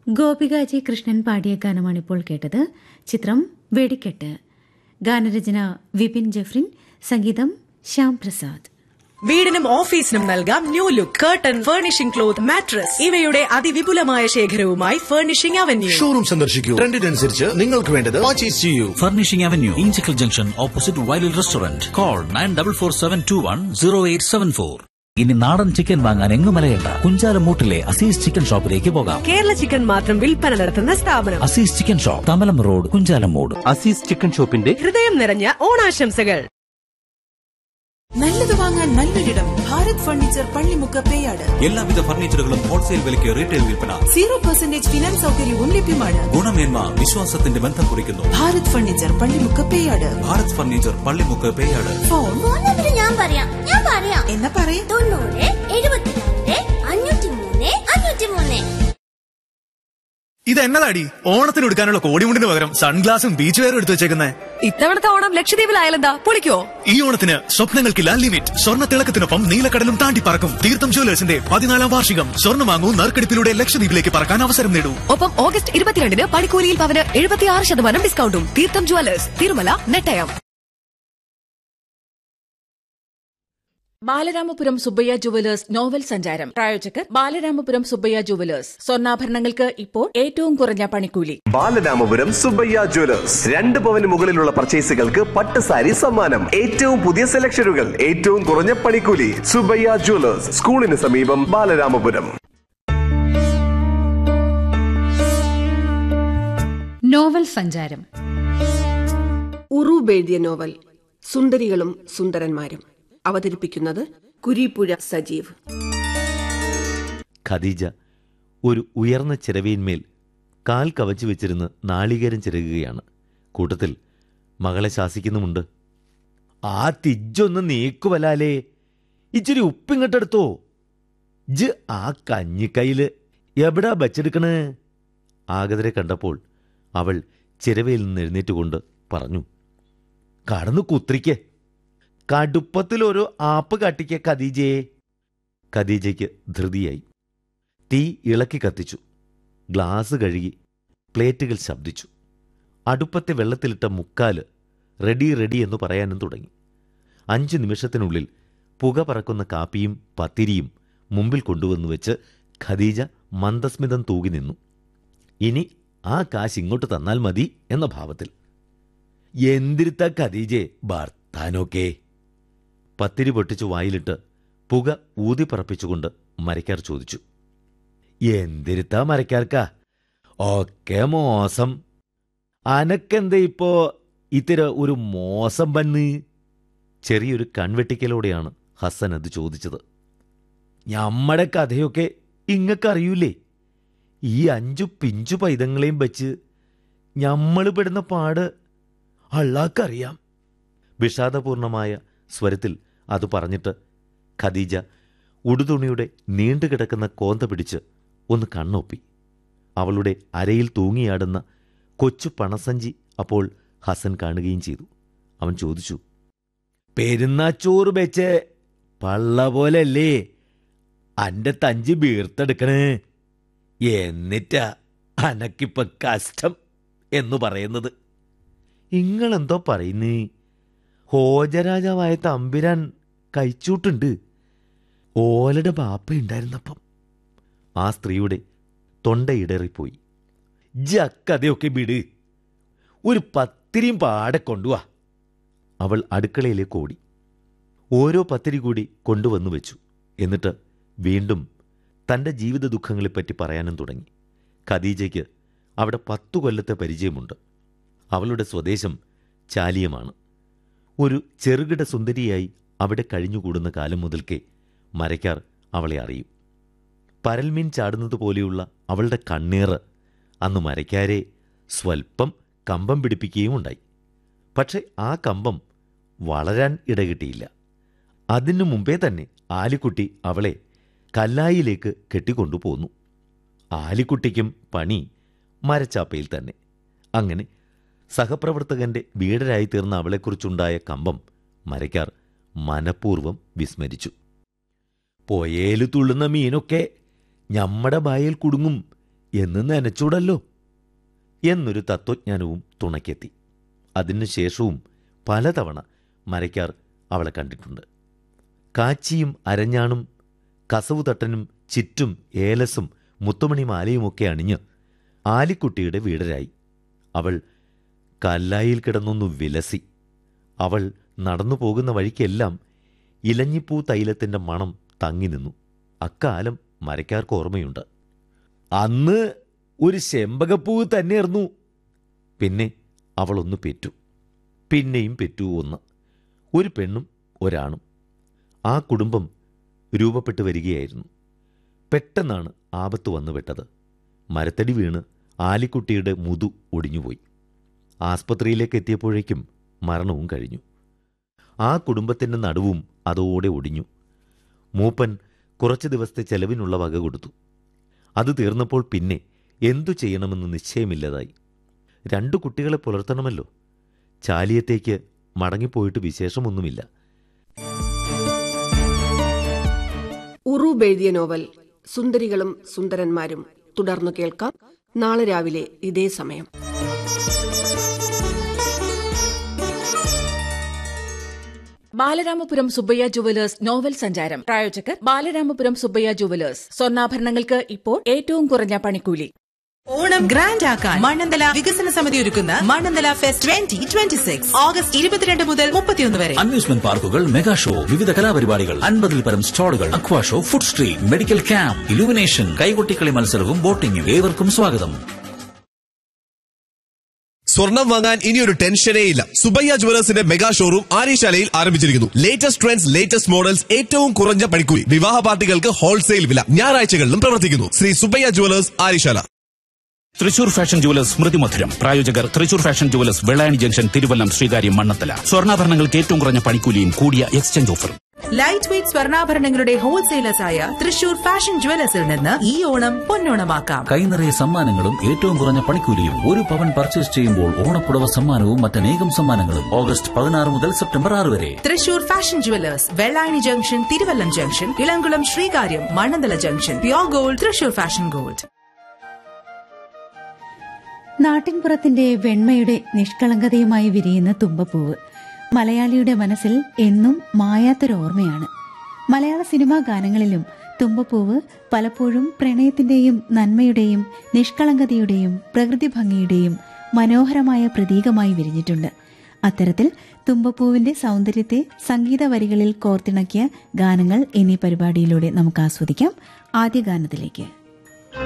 ഗോപികാജി കൃഷ്ണൻ പാടിയ ഗാനമാണ് ഇപ്പോൾ കേട്ടത് ചിത്രം വെടിക്കെട്ട് ഗാനരചന വിപിൻ ജഫ്രിൻ സംഗീതം ശ്യാം പ്രസാദ് വീടിനും ഓഫീസിനും നൽകാം new look curtain furnishing cloth mattress ഇവയുടെ അതിവിപുലമായ ശേഖരവുമായി ഫർണിഷിംഗ് അവന്യൂ ഷോറൂം സന്ദർശിക്കൂ ട്രെൻഡിനനുസരിച്ച് നിങ്ങൾക്ക് വേണ്ടത് പർച്ചേസ് ചെയ്യൂ Furnishing Avenue, Inchicle Junction, opposite Wild Restaurant. Call 9447210874. ഇനി നാടൻ ചിക്കൻ വാങ്ങാൻ എങ്ങും മലയണ്ട കുഞ്ചാലമൂട്ടിലെ അസീസ് ചിക്കൻ ഷോപ്പിലേക്ക് പോകാം കേരള ചിക്കൻ മാത്രം വിൽപ്പന നടത്തുന്ന സ്ഥാപനം Azeez chicken shop Thamalam road Kunchalumoodu Azeez chicken ഷോപ്പിന്റെ ഹൃദയം നിറഞ്ഞ ഓണാശംസകൾ നല്ലത് വാങ്ങാൻ നല്ലൊരിടം ഭാരത് ഫർണിച്ചർ പള്ളിമുക്ക് പേയാട് എല്ലാവിധ ഫർണിച്ചറുകളും ഹോൾസെയിൽ വിലയ്ക്ക് റീറ്റെയിൽ വിൽപ്പന സീറോ പെർസെന്റേജ് ഫിനാൻസ് സൗകര്യവും ലഭ്യമാണ് ഗുണമേന്മ വിശ്വാസത്തിന്റെ ബന്ധം കുറിക്കുന്നു Bharat furniture Pallimukku Peyad Bharat furniture Pallimukku Peyad phone phone number ഞാൻ പറയാം ഞാൻ പറയാം എന്നാ പറയേ തൊണ്ണൂറ് എഴുപത്തിരണ്ട് അഞ്ഞൂറ്റി മൂന്ന് അഞ്ഞൂറ്റി മൂന്ന് ഇത് എന്നതാടി ഓണത്തിന് എടുക്കാനുള്ള കോടിമുണ്ടിന് പകരം സൺഗ്ലാസും ബീച്ച് വെയറും എടുത്തു വെച്ചേക്കുന്നേ ഇത്തവണത്തെ ഓണം ലക്ഷദ്വീപിലായാലെന്താ പൊളിക്കോ ഈ ഓണത്തിന് സ്വപ്നങ്ങൾക്കില്ല ലിമിറ്റ് സ്വർണ്ണ തിളക്കത്തിനൊപ്പം നീലക്കടലും താണ്ടി പറക്കും തീർത്ഥം ജ്വല്ലേഴ്സിന്റെ പതിനാലാം വാർഷികം സ്വർണ്ണം വാങ്ങൂ നറുക്കെടുപ്പിലൂടെ ലക്ഷദ്വീപിലേക്ക് പറക്കാൻ അവസരം നേടൂ ഒപ്പം ഓഗസ്റ്റ് ഇരുപത്തിരണ്ടിന് പണിക്കൂലിയിൽ പവന് എഴുപത്തിയാറ് ശതമാനം ഡിസ്കൗണ്ടും Theertham jewellers Thirumala Nettayam Balaramapuram Subbayya jewellers novel സഞ്ചാരം പ്രായോജകർ ബാലരാമപുരം സുബ്ബയ്യ ജുവലേഴ്സ് സ്വർണ്ണാഭരണങ്ങൾക്ക് ഇപ്പോൾ ഏറ്റവും കുറഞ്ഞ പണിക്കൂലി ബാലരാമപുരം സുബയ്യ ജ്വല്ലേഴ്സ് രണ്ട് പവന് മുകളിലുള്ള പർച്ചേസുകൾക്ക് പട്ട് സാരി സമ്മാനം ഏറ്റവും പുതിയ സെലക്ഷനുകൾ ഏറ്റവും കുറഞ്ഞ പണിക്കൂലി സുബയ്യ ജ്വല്ലേഴ്സ് സ്കൂളിന് സമീപം ബാലരാമപുരം നോവൽ സഞ്ചാരം ഉറൂബ് എഴുതിയ നോവൽ സുന്ദരികളും സുന്ദരന്മാരും അവതരിപ്പിക്കുന്നത് കുരീപ്പുഴ സജീവ് ഖദീജ ഒരു ഉയർന്ന ചിരവയിന്മേൽ കാൽ കവച്ചു വെച്ചിരുന്ന് നാളികേരം ചിരകുകയാണ് കൂട്ടത്തിൽ മകളെ ശാസിക്കുന്നുമുണ്ട് ആ തിജ്ജൊന്ന് നീക്കുവലാലേ ഇച്ചിരി ഉപ്പിങ്ങട്ടെടുത്തോ ജ് ആ കഞ്ഞിക്കൈയില് എവിടാ ബച്ചെടുക്കണേ ആഗതരെ കണ്ടപ്പോൾ അവൾ ചിരവയിൽ നിന്ന് എഴുന്നേറ്റുകൊണ്ട് പറഞ്ഞു കടന്നു കുത്രിക്ക് കടുപ്പത്തിലൊരു ആപ്പ് കട്ടിക്ക ഖദീജയെ ഖദീജയ്ക്ക് ധൃതിയായി തീ ഇളക്കി കത്തിച്ചു ഗ്ലാസ് കഴുകി പ്ലേറ്റുകൾ ശബ്ദിച്ചു അടുപ്പത്തെ വെള്ളത്തിലിട്ട മുക്കാല് റെഡി റെഡി എന്ന് പറയാനും തുടങ്ങി അഞ്ച് നിമിഷത്തിനുള്ളിൽ പുക പറക്കുന്ന കാപ്പിയും പത്തിരിയും മുമ്പിൽ കൊണ്ടുവന്നു വെച്ച് ഖദീജ മന്ദസ്മിതം തൂകി നിന്നു ഇനി ആ കാശ് ഇങ്ങോട്ട് തന്നാൽ മതി എന്ന ഭാവത്തിൽ എന്തിരുത്ത ഖദീജെ ഭർത്താനൊക്കെ പത്തിരി പൊട്ടിച്ചു വായിലിട്ട് പുക ഊതിപ്പറപ്പിച്ചുകൊണ്ട് മരക്കാർ ചോദിച്ചു എന്തിരുത്താ മരക്കാർക്കാ ഒക്കെ മോശം അനക്കെന്താ ഇപ്പോ ഇത്തിര ഒരു മോശം പന്ന് ചെറിയൊരു കൺവെട്ടിക്കലോടെയാണ് ഹസൻ അത് ചോദിച്ചത് ഞമ്മടെ കഥയൊക്കെ ഇങ്ങക്കറിയൂലേ ഈ അഞ്ചു പിഞ്ചു പൈതങ്ങളെയും വച്ച് ഞമ്മൾ പെടുന്ന പാട് അള്ളാക്കറിയാം വിഷാദപൂർണമായ സ്വരത്തിൽ അത് പറഞ്ഞിട്ട് ഖദീജ ഉടുതുണിയുടെ നീണ്ടുകിടക്കുന്ന കോന്ത പിടിച്ച് ഒന്ന് കണ്ണൊപ്പി അവളുടെ അരയിൽ തൂങ്ങിയാടുന്ന കൊച്ചു പണസഞ്ചി അപ്പോൾ ഹസൻ കാണുകയും ചെയ്തു അവൻ ചോദിച്ചു പെരുന്നാച്ചോറ് വെച്ച് പള്ള പോലല്ലേ അന്റെ തഞ്ചി വീർത്തെടുക്കണേ എന്നിട്ടാ അനക്കിപ്പ കഷ്ടം എന്നു പറയുന്നത് ഇങ്ങളെന്തോ പറയുന്നേ ഹോജരാജാവായ തമ്പിരാൻ കഴിച്ചൂട്ടുണ്ട് ഓലയുടെ ബാപ്പ ഉണ്ടായിരുന്നപ്പം ആ സ്ത്രീയുടെ തൊണ്ടയിടറിപ്പോയി ജക്കതയൊക്കെ വിട് ഒരു പത്തിരിയും പാടെ കൊണ്ടുവാ അവൾ അടുക്കളയിലേക്ക് ഓടി ഓരോ പത്തിരി കൂടി കൊണ്ടുവന്നു വെച്ചു എന്നിട്ട് വീണ്ടും തൻ്റെ ജീവിത ദുഃഖങ്ങളെപ്പറ്റി പറയാനും തുടങ്ങി ഖദീജയ്ക്ക് അവിടെ പത്തു കൊല്ലത്തെ പരിചയമുണ്ട് അവളുടെ സ്വദേശം ചാലിയമാണ് ഒരു ചെറുകിട സുന്ദരിയായി അവിടെ കഴിഞ്ഞുകൂടുന്ന കാലം മുതൽക്കേ മരയ്ക്കാർ അവളെ അറിയും പരൽമീൻ ചാടുന്നത് പോലെയുള്ള അവളുടെ കണ്ണീറ് അന്ന് മരയ്ക്കാരെ സ്വൽപ്പം കമ്പം പിടിപ്പിക്കുകയും ഉണ്ടായി പക്ഷെ ആ കമ്പം വളരാൻ ഇടകിട്ടിയില്ല അതിനു മുമ്പേ തന്നെ ആലിക്കുട്ടി അവളെ കല്ലായിലേക്ക് കെട്ടിക്കൊണ്ടുപോന്നു ആലിക്കുട്ടിക്കും പണി മരച്ചാപ്പയിൽ തന്നെ അങ്ങനെ സഹപ്രവർത്തകന്റെ വീടരായി തീർന്ന അവളെക്കുറിച്ചുണ്ടായ കമ്പം മരയ്ക്കാർ മനഃപൂർവ്വം വിസ്മരിച്ചു പൊയേലു തുള്ളുന്ന മീനൊക്കെ ഞമ്മടെ ബായിൽ കുടുങ്ങും എന്ന് നനച്ചൂടല്ലോ എന്നൊരു തത്വജ്ഞാനവും തുണയ്ക്കെത്തി അതിനുശേഷവും പലതവണ മരയ്ക്കാർ അവളെ കണ്ടിട്ടുണ്ട് കാച്ചിയും അരഞ്ഞാണും കസവു തട്ടനും ചിറ്റും ഏലസും മുത്തുമണി മാലയുമൊക്കെ അണിഞ്ഞ് ആലിക്കുട്ടിയുടെ വീടരായി അവൾ കല്ലായിൽ കിടന്നൊന്നു വിലസി അവൾ നടന്നു പോകുന്ന വഴിക്കെല്ലാം ഇലഞ്ഞിപ്പൂ തൈലത്തിൻ്റെ മണം തങ്ങി നിന്നു അക്കാലം മരക്കാർക്ക് ഓർമ്മയുണ്ട് അന്ന് ഒരു ചെമ്പകപ്പൂവ് തന്നെയായിരുന്നു പിന്നെ അവളൊന്ന് പെറ്റു പിന്നെയും പെറ്റു ഒന്ന് ഒരു പെണ്ണും ഒരാണും ആ കുടുംബം രൂപപ്പെട്ടു വരികയായിരുന്നു പെട്ടെന്നാണ് ആപത്ത് വന്നുപെട്ടത് മരത്തടി വീണ് ആലിക്കുട്ടിയുടെ മുതു ഒടിഞ്ഞുപോയി ആസ്പത്രിയിലേക്ക് എത്തിയപ്പോഴേക്കും മരണവും കഴിഞ്ഞു ആ കുടുംബത്തിൻ്റെ നടുവും അതോടെ ഒടിഞ്ഞു മൂപ്പൻ കുറച്ച് ദിവസത്തെ ചെലവിനുള്ള വക കൊടുത്തു അത് തീർന്നപ്പോൾ പിന്നെ എന്തു ചെയ്യണമെന്ന് നിശ്ചയമില്ലതായി രണ്ടു കുട്ടികളെ പുലർത്തണമല്ലോ ചാലിയത്തേക്ക് മടങ്ങിപ്പോയിട്ട് വിശേഷമൊന്നുമില്ല ഉറൂബ് എഴുതിയ നോവൽ സുന്ദരികളും സുന്ദരന്മാരും തുടർന്നു കേൾക്കാം നാളെ രാവിലെ ഇതേ സമയം ബാലരാമപുരം സുബ്ബയ്യ ജുവലേഴ്സ് നോവൽ സഞ്ചാരം പ്രായോജകർ ബാലരാമപുരം സുബ്ബയ്യ ജുവലേഴ്സ് സ്വർണ്ണാഭരണങ്ങൾക്ക് ഇപ്പോൾ ഏറ്റവും കുറഞ്ഞ പണിക്കൂലി ഓണം ഗ്രാൻഡ് ആക്കാൻ മണ്ണന്തല വികസന സമിതി ഒരുക്കുന്ന Mannanthala fest twenty twenty six August ഇരുപത്തിരണ്ട് മുതൽ മുപ്പത്തിയൊന്ന് വരെ അമ്യൂസ്മെന്റ് പാർക്കുകൾ മെഗാ ഷോ വിവിധ കലാപരിപാടികൾ അൻപതിൽ പരം സ്റ്റാളുകൾ aqua show food street medical camp illumination കൈകൊട്ടിക്കളി മത്സരവും ബോട്ടിംഗും ഏവർക്കും സ്വാഗതം സ്വർണം വാങ്ങാൻ ഇനി ഒരു ടെൻഷനേ ഇല്ല സുബയ്യ ജുവലേഴ്സിന്റെ മെഗാ ഷോറൂം ആര്യശാലയിൽ ആരംഭിച്ചിരിക്കുന്നു ലേറ്റസ്റ്റ് ട്രെൻഡ്സ് ലേറ്റസ്റ്റ് മോഡൽസ് ഏറ്റവും കുറഞ്ഞ പണിക്കൂലി വിവാഹ പാർട്ടികൾക്ക് ഹോൾസെയിൽ വില ഞായറാഴ്ചകളിലും പ്രവർത്തിക്കുന്നു Shri Subbayya jewellers Aryasala Thrissur fashion jewellers Smrithi Madhuram പ്രായോജകർ Thrissur fashion jewellers Vellayani junction Thiruvallam Sreekaryam Mannanthala സ്വർണ്ണാഭരണങ്ങൾക്ക് ഏറ്റവും കുറഞ്ഞ പണിക്കൂലിയും കൂടിയ എക്സ്ചേഞ്ച് ഓഫറും ലൈറ്റ് വെയ്റ്റ് സ്വർണ്ണാഭരണങ്ങളുടെ ഹോൾസെയിലേഴ്സായ തൃശൂർ ഫാഷൻ ജുവലേഴ്സിൽ നിന്ന് ഈ ഓണം പൊന്നോണമാക്കാം കൈനിറയ സമ്മാനങ്ങളും ഏറ്റവും കുറഞ്ഞ പണിക്കൂലിയും ഒരു പവൻ പർച്ചേസ് ചെയ്യുമ്പോൾ ഓണപ്പുടവ സമ്മാനവും മറ്റനേകം സമ്മാനങ്ങളും ഓഗസ്റ്റ് പതിനാറ് മുതൽ സെപ്റ്റംബർ ആറ് വരെ Thrissur fashion jewellers Vellayani junction Thiruvallam junction Ilamkulam Sreekaryam Mannanthala junction pure gold Thrissur fashion gold നാട്ടിൻപുറത്തിന്റെ വെണ്മയുടെ നിഷ്കളങ്കതയുമായി വിരിയുന്ന തുമ്പപ്പൂവ് മലയാളിയുടെ മനസ്സിൽ എന്നും മായാത്തൊരോർമ്മയാണ് മലയാള സിനിമാ ഗാനങ്ങളിലും തുമ്പപ്പൂവ് പലപ്പോഴും പ്രണയത്തിന്റെയും നന്മയുടെയും നിഷ്കളങ്കതയുടെയും പ്രകൃതി ഭംഗിയുടെയും മനോഹരമായ പ്രതീകമായി വിരിഞ്ഞിട്ടുണ്ട് അത്തരത്തിൽ തുമ്പപ്പൂവിന്റെ സൗന്ദര്യത്തെ സംഗീത വരികളിൽ കോർത്തിണക്കിയ ഗാനങ്ങൾ എന്നീ പരിപാടിയിലൂടെ നമുക്ക് ആസ്വദിക്കാം ആദ്യ ഗാനത്തിലേക്ക്